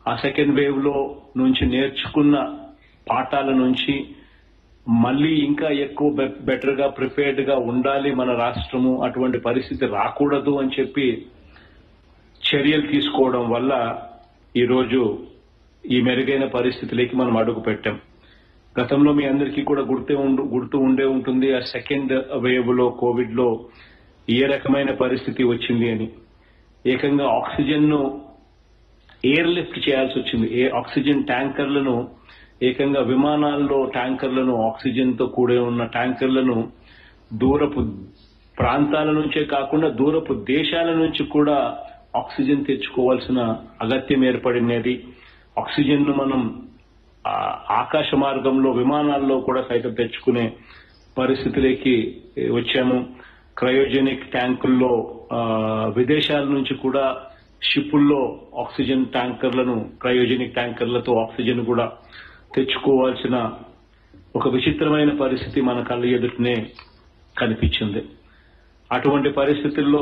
ఆ second wave లో నుంచి నేర్చుకున్న పాఠాల నుంచి మళ్ళీ ఇంకా ఎక్కువ బెటర్ గా ప్రిపేర్డ్ గా ఉండాలి మన రాష్ట్రము అటువంటి పరిస్థితి రాకూడదు అని చెప్పి చర్యలు తీసుకోవడం వల్ల ఈరోజు ఈ మెరుగైన పరిస్థితిలోకి మనం అడుగు పెట్టాం గతంలో మీ అందరికీ కూడా గుర్తే ఉండు గుర్తు ఉండే ఉంటుంది ఆ సెకండ్ వేవ్ లో కోవిడ్ లో ఏ రకమైన పరిస్థితి వచ్చింది అని ఏకంగా ఆక్సిజన్ ను ఎయిర్ లిఫ్ట్ చేయాల్సి వచ్చింది ఏ ఆక్సిజన్ ట్యాంకర్లను ఏకంగా విమానాల్లో ట్యాంకర్లను ఆక్సిజన్ తో కూడి ఉన్న ట్యాంకర్లను దూరపు ప్రాంతాల నుంచే కాకుండా దూరపు దేశాల నుంచి కూడా ఆక్సిజన్ తెచ్చుకోవాల్సిన అగత్యం ఏర్పడినది ఆక్సిజన్ ను మనం ఆ, ఆకాశ మార్గంలో విమానాల్లో కూడా సైతం తెచ్చుకునే పరిస్థితిలోకి వచ్చాము క్రయోజెనిక్ ట్యాంకుల్లో ఆ, విదేశాల నుంచి కూడా షిప్పుల్లో ఆక్సిజన్ ట్యాంకర్లను క్రయోజెనిక్ ట్యాంకర్లతో ఆక్సిజన్ కూడా తెచ్చుకోవాల్సిన ఒక విచిత్రమైన పరిస్థితి మన కళ్ళ ఎదుటనే కనిపించింది అటువంటి పరిస్థితుల్లో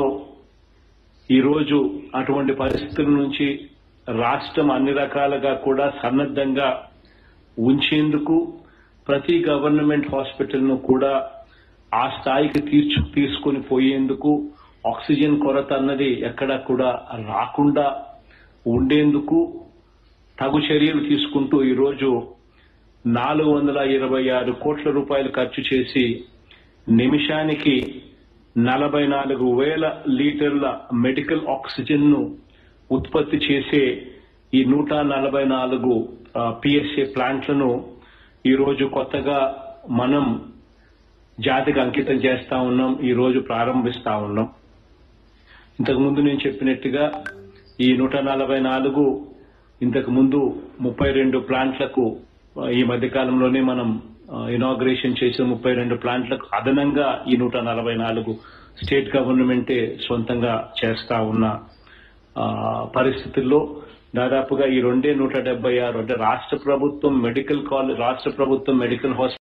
ఈ రోజు అటువంటి పరిస్థితుల నుంచి రాష్ట్రం అన్ని రకాలుగా కూడా సన్నద్ధంగా ఉంచేందుకు ప్రతి గవర్నమెంట్ హాస్పిటల్ ను కూడా ఆ స్థాయికి తీర్చు తీసుకొని పోయేందుకు ఆక్సిజన్ కొరత అన్నది ఎక్కడా కూడా రాకుండా ఉండేందుకు తగు చర్యలు తీసుకుంటూ ఈరోజు నాలుగు వందల ఇరవై ఆరు కోట్ల రూపాయలు ఖర్చు చేసి నిమిషానికి నలభై నాలుగు వేల లీటర్ల మెడికల్ ఆక్సిజన్ ను ఉత్పత్తి చేసే ఈ నూట నలభై నాలుగు పిఎస్ఏ ప్లాంట్లను ఈరోజు కొత్తగా మనం జాతికి అంకితం చేస్తా ఉన్నాం ఈ రోజు ప్రారంభిస్తా ఉన్నాం ఇంతకు ముందు నేను చెప్పినట్టుగా ఈ నూట నలభై నాలుగు ఇంతకు ముందు ముప్పై రెండు ప్లాంట్లకు ఆ, ఈ మధ్య కాలంలోనే మనం ఇనాగ్రేషన్ చేసిన ముప్పై రెండు ప్లాంట్లకు అదనంగా ఈ నూట నలభై నాలుగు స్టేట్ గవర్నమెంటే సొంతంగా చేస్తా ఉన్న ఆ, పరిస్థితుల్లో దాదాపుగా ఈ రెండే నూట డెబ్బై ఆరు అంటే రాష్ట్ర ప్రభుత్వం మెడికల్ కాలేజ్ రాష్ట్ర ప్రభుత్వం మెడికల్ హాస్పిటల్